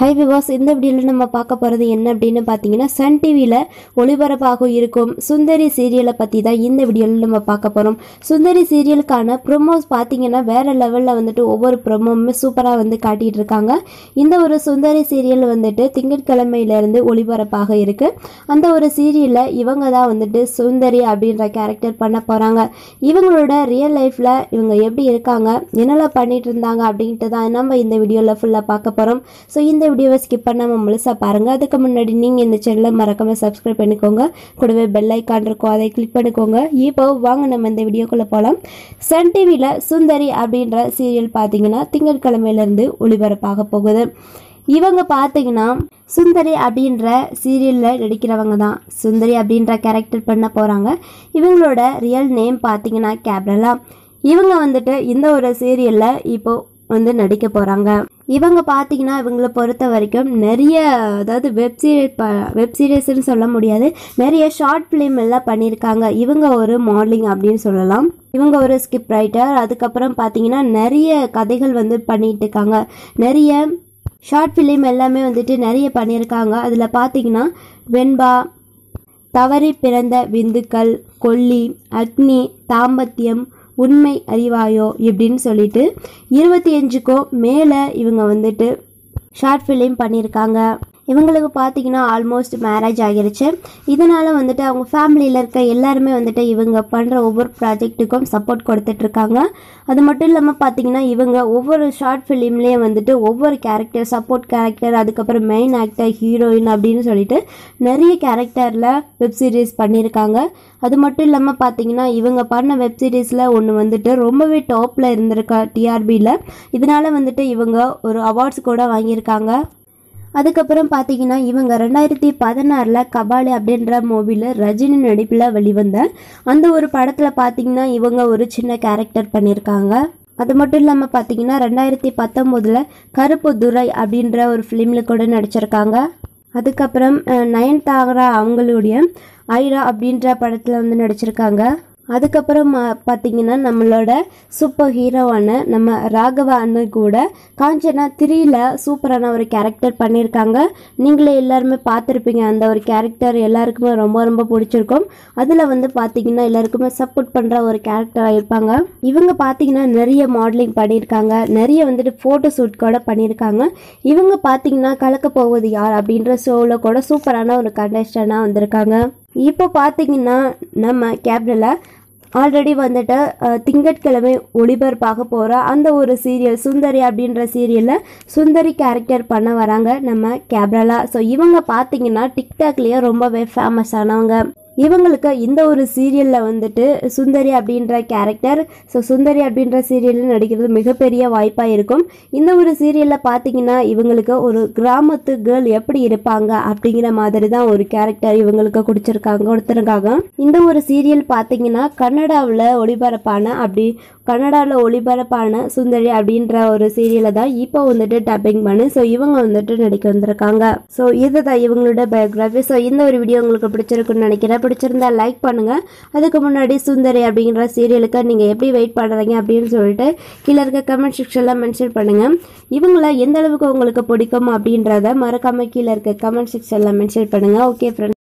high விவாஸ் இந்த வீடியோவில் நம்ம பார்க்க போகிறது என்ன அப்படின்னு பார்த்தீங்கன்னா சன் டிவியில் ஒளிபரப்பாக இருக்கும் சுந்தரி சீரியலை பற்றி தான் இந்த வீடியோவில் நம்ம பார்க்க போகிறோம் சுந்தரி சீரியலுக்கான ப்ரொமோஸ் பார்த்தீங்கன்னா வேறு லெவலில் வந்துட்டு ஒவ்வொரு ப்ரொமோவுமே சூப்பராக வந்து காட்டிகிட்டு இருக்காங்க இந்த ஒரு சுந்தரி சீரியல் வந்துட்டு திங்கட்கிழமையிலேருந்து ஒளிபரப்பாக இருக்குது அந்த ஒரு சீரியலில் இவங்க தான் வந்துட்டு சுந்தரி அப்படின்ற கேரக்டர் பண்ண போகிறாங்க இவங்களோட ரியல் லைஃப்பில் இவங்க எப்படி இருக்காங்க என்னெல்லாம் பண்ணிட்டு இருந்தாங்க அப்படின்ட்டு தான் நம்ம இந்த வீடியோவில் ஃபுல்லாக பார்க்க போகிறோம் ஸோ இந்த வீடியோவை ஸ்கிப் பண்ணாமல் முழுசாக பாருங்கள் அதுக்கு முன்னாடி நீங்கள் இந்த சேனலை மறக்காமல் சப்ஸ்கிரைப் பண்ணிக்கோங்க கூடவே பெல் ஐக்கான் இருக்கும் அதை கிளிக் பண்ணிக்கோங்க இப்போ வாங்க நம்ம இந்த வீடியோக்குள்ளே போகலாம் சன் டிவியில் சுந்தரி அப்படின்ற சீரியல் பார்த்தீங்கன்னா திங்கட்கிழமையிலேருந்து ஒளிபரப்பாக போகுது இவங்க பார்த்தீங்கன்னா சுந்தரி அப்படின்ற சீரியலில் நடிக்கிறவங்க தான் சுந்தரி அப்படின்ற கேரக்டர் பண்ண போகிறாங்க இவங்களோட ரியல் நேம் பார்த்தீங்கன்னா கேப்ரலா இவங்க வந்துட்டு இந்த ஒரு சீரியலில் இப்போ வந்து நடிக்க போகிறாங்க இவங்க பார்த்தீங்கன்னா இவங்களை பொறுத்த வரைக்கும் நிறைய அதாவது வெப் சீரியஸ் வெப் சீரியஸ்னு சொல்ல முடியாது நிறைய ஷார்ட் ஃபிலிம் எல்லாம் பண்ணியிருக்காங்க இவங்க ஒரு மாடலிங் அப்படின்னு சொல்லலாம் இவங்க ஒரு ஸ்கிப் ரைட்டர் அதுக்கப்புறம் பார்த்தீங்கன்னா நிறைய கதைகள் வந்து பண்ணிட்டு இருக்காங்க நிறைய ஷார்ட் ஃபிலிம் எல்லாமே வந்துட்டு நிறைய பண்ணியிருக்காங்க அதில் பார்த்தீங்கன்னா வெண்பா தவறி பிறந்த விந்துக்கள் கொல்லி அக்னி தாம்பத்தியம் உண்மை அறிவாயோ இப்படின்னு சொல்லிட்டு இருபத்தி அஞ்சுக்கோ மேலே இவங்க வந்துட்டு ஷார்ட் ஃபிலிம் பண்ணியிருக்காங்க இவங்களுக்கு பார்த்தீங்கன்னா ஆல்மோஸ்ட் மேரேஜ் ஆகிருச்சு இதனால வந்துட்டு அவங்க ஃபேமிலியில் இருக்க எல்லாருமே வந்துட்டு இவங்க பண்ணுற ஒவ்வொரு ப்ராஜெக்ட்டுக்கும் சப்போர்ட் கொடுத்துட்டு இருக்காங்க அது மட்டும் இல்லாமல் பார்த்தீங்கன்னா இவங்க ஒவ்வொரு ஷார்ட் ஃபிலிம்லேயும் வந்துட்டு ஒவ்வொரு கேரக்டர் சப்போர்ட் கேரக்டர் அதுக்கப்புறம் மெயின் ஆக்டர் ஹீரோயின் அப்படின்னு சொல்லிட்டு நிறைய கேரக்டரில் வெப் சீரிஸ் பண்ணியிருக்காங்க அது மட்டும் இல்லாமல் பார்த்தீங்கன்னா இவங்க பண்ண வெப் சீரிஸில் ஒன்று வந்துட்டு ரொம்பவே டாப்பில் இருந்திருக்கா டிஆர்பியில் இதனால வந்துட்டு இவங்க ஒரு அவார்ட்ஸ் கூட வாங்கியிருக்காங்க அதுக்கப்புறம் பார்த்தீங்கன்னா இவங்க ரெண்டாயிரத்தி பதினாறில் கபாலி அப்படின்ற மூவியில் ரஜினி நடிப்பில் வெளிவந்த அந்த ஒரு படத்தில் பார்த்தீங்கன்னா இவங்க ஒரு சின்ன கேரக்டர் பண்ணியிருக்காங்க அது மட்டும் இல்லாமல் பார்த்தீங்கன்னா ரெண்டாயிரத்தி பத்தொம்போதில் கருப்பு துரை அப்படின்ற ஒரு ஃபிலிமில் கூட நடிச்சிருக்காங்க அதுக்கப்புறம் அஹ், நயன்தாரா அவங்களுடைய ஐரா அப்படின்ற படத்தில் வந்து நடிச்சிருக்காங்க அதுக்கப்புறம் அஹ், பார்த்தீங்கன்னா நம்மளோட சூப்பர் ஹீரோவான நம்ம ராகவ அண்ணன் கூட காஞ்சனா த்ரீல சூப்பரான ஒரு கேரக்டர் பண்ணியிருக்காங்க நீங்களே எல்லாருமே பார்த்துருப்பீங்க அந்த ஒரு கேரக்டர் எல்லாருக்குமே ரொம்ப ரொம்ப பிடிச்சிருக்கும் அதில் வந்து பார்த்தீங்கன்னா எல்லாருக்குமே சப்போர்ட் பண்ணுற ஒரு கேரக்டராக இருப்பாங்க இவங்க பார்த்தீங்கன்னா நிறைய மாடலிங் பண்ணியிருக்காங்க நிறைய வந்துட்டு ஃபோட்டோ ஷூட் கூட பண்ணியிருக்காங்க இவங்க பார்த்தீங்கன்னா கலக்க போவது யார் அப்படின்ற ஷோவில் கூட சூப்பரான ஒரு கண்டஸ்டண்டாக வந்திருக்காங்க இப்போ பார்த்தீங்கன்னா நம்ம கேப்ரில் ஆல்ரெடி வந்துட்டு அஹ், திங்கட்கிழமை ஒளிபரப்பாக போகிற அந்த ஒரு சீரியல் சுந்தரி அப்படின்ற சீரியலில் சுந்தரி கேரக்டர் பண்ண வராங்க நம்ம கேப்ரலா ஸோ இவங்க பார்த்தீங்கன்னா டிக்டாக்லேயே ரொம்பவே ஃபேமஸ் ஆனவங்க இவங்களுக்கு இந்த ஒரு சீரியலில் வந்துட்டு சுந்தரி அப்படின்ற கேரக்டர் ஸோ சுந்தரி அப்படின்ற சீரியலில் நடிக்கிறது மிகப்பெரிய வாய்ப்பாக இருக்கும் இந்த ஒரு சீரியலில் பார்த்தீங்கன்னா இவங்களுக்கு ஒரு கிராமத்து கேர்ள் எப்படி இருப்பாங்க அப்படிங்கிற மாதிரி தான் ஒரு கேரக்டர் இவங்களுக்கு கொடுத்துருக்காங்க கொடுத்துருக்காங்க இந்த ஒரு சீரியல் பார்த்தீங்கன்னா கன்னடாவில் ஒளிபரப்பான அப்படி கன்னடாவில் ஒளிபரப்பான சுந்தரி அப்படின்ற ஒரு சீரியலை தான் இப்போ வந்துட்டு டப்பிங் பண்ணி ஸோ இவங்க வந்துட்டு நடிக்க வந்திருக்காங்க ஸோ இதுதான் இவங்களோட பயோகிராஃபி ஸோ இந்த ஒரு வீடியோ உங்களுக்கு பிடிச்சிருக்குன்னு நினைக்கிறேன் பிடிச்சிருந்தா லைக் பண்ணுங்க அதுக்கு முன்னாடி சுந்தரி அப்படிங்கிற சீரியலுக்கு நீங்கள் எப்படி வெயிட் பண்ணுறீங்க அப்படின்னு சொல்லிட்டு கீழே இருக்க கமெண்ட் செக்ஷனில் மென்ஷன் பண்ணுங்க இவங்கள எந்த அளவுக்கு உங்களுக்கு பிடிக்கும் அப்படின்றத மறக்காம கீழே இருக்க கமெண்ட் செக்ஷனில் மென்ஷன் பண்ணுங்க ஓகே ஃப்ரெண்ட்ஸ்